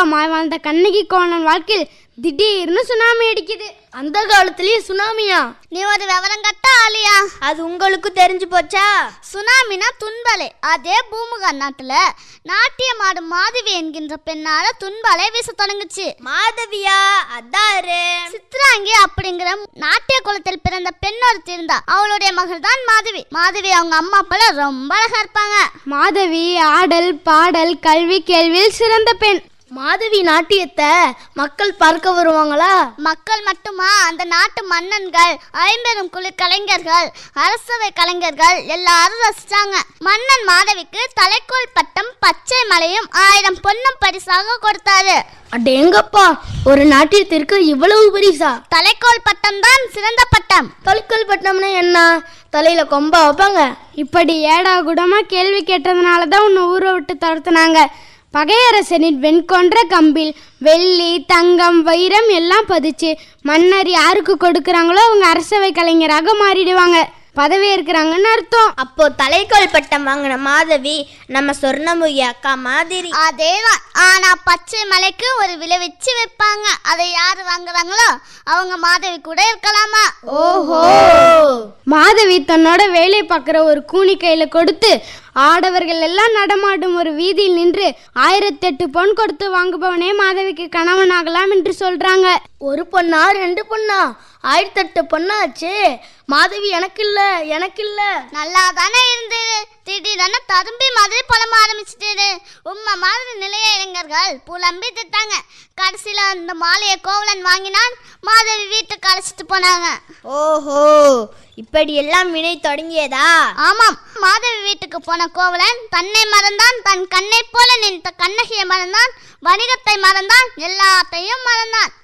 செல்வமாய் வாழ்ந்த கண்ணகி கோணன் வாழ்க்கையில் திடீர்னு சுனாமி அடிக்குது அந்த காலத்திலேயே சுனாமியா நீ ஒரு விவரம் கட்ட ஆலியா அது உங்களுக்கு தெரிஞ்சு போச்சா சுனாமினா துன்பலை அதே பூமுகா நாட்டுல நாட்டியமாடும் மாதவி என்கின்ற பெண்ணால துன்பலை வீச தொடங்குச்சு மாதவியா அதாரு சித்ராங்கி அப்படிங்கிற நாட்டிய குலத்தில் பிறந்த பெண் ஒருத்தி இருந்தா அவளுடைய மகள் தான் மாதவி மாதவி அவங்க அம்மா அப்பல ரொம்ப அழகா இருப்பாங்க மாதவி ஆடல் பாடல் கல்வி கேள்வியில் சிறந்த பெண் மாதவி நாட்டியத்தை மக்கள் பார்க்க வருவாங்களா மக்கள் மட்டுமா அந்த நாட்டு மன்னன்கள் ஐம்பெரும் குழு கலைஞர்கள் அரசவை கலைஞர்கள் எல்லாரும் ரசிச்சாங்க மன்னன் மாதவிக்கு தலைக்கோல் பட்டம் பச்சை மலையும் ஆயிரம் பொன்னும் பரிசாக கொடுத்தாரு அடேங்கப்பா ஒரு நாட்டியத்திற்கு இவ்வளவு பரிசா தலைக்கோல் பட்டம் தான் சிறந்த பட்டம் தொலைக்கல் பட்டம்னா என்ன தலையில கொம்பா வைப்பாங்க இப்படி ஏடா கூடமா கேள்வி கேட்டதுனால தான் உன்னை ஊரை விட்டு துரத்துனாங்க பகையரசனின் வெண்கொன்ற கம்பில் வெள்ளி தங்கம் வைரம் எல்லாம் பதிச்சு மன்னர் யாருக்கு கொடுக்குறாங்களோ அவங்க அரசவை கலைஞராக மாறிடுவாங்க பதவி இருக்கிறாங்கன்னு அர்த்தம் அப்போ தலைக்கோல் பட்டம் வாங்கின மாதவி நம்ம சொர்ணமுகி அக்கா மாதிரி அதேதான் ஆனா பச்சை மலைக்கு ஒரு விலை வச்சு வைப்பாங்க அதை யாரு வாங்குறாங்களோ அவங்க மாதவி கூட இருக்கலாமா ஓஹோ மாதவி தன்னோட வேலை பார்க்குற ஒரு கூனி கையில கொடுத்து ஆடவர்கள் எல்லாம் நடமாடும் ஒரு வீதியில் நின்று ஆயிரத்தி எட்டு பொன் கொடுத்து வாங்குபவனே மாதவிக்கு கணவனாகலாம் என்று சொல்றாங்க ஒரு பொண்ணா ரெண்டு பொண்ணா ஆயிரத்தெட்டு பொண்ணாச்சு மாதவி எனக்கு இல்ல எனக்கு இல்ல நல்லா தானே இருந்தது திடீர்னு தரும்பி மாதிரி புலம்ப ஆரம்பிச்சிட்டு உம்மை மாதிரி நிலைய இளைஞர்கள் புலம்பி திட்டாங்க கடைசியில் அந்த மாலையை கோவலன் வாங்கினான் மாதவி வீட்டுக்கு அழைச்சிட்டு போனாங்க ஓஹோ இப்படி எல்லாம் வினை தொடங்கியதா ஆமாம் மாதவி வீட்டுக்கு போன கோவலன் தன்னை மறந்தான் தன் கண்ணை போல நின்ற கண்ணகியை மறந்தான் வணிகத்தை மறந்தான் எல்லாத்தையும் மறந்தான்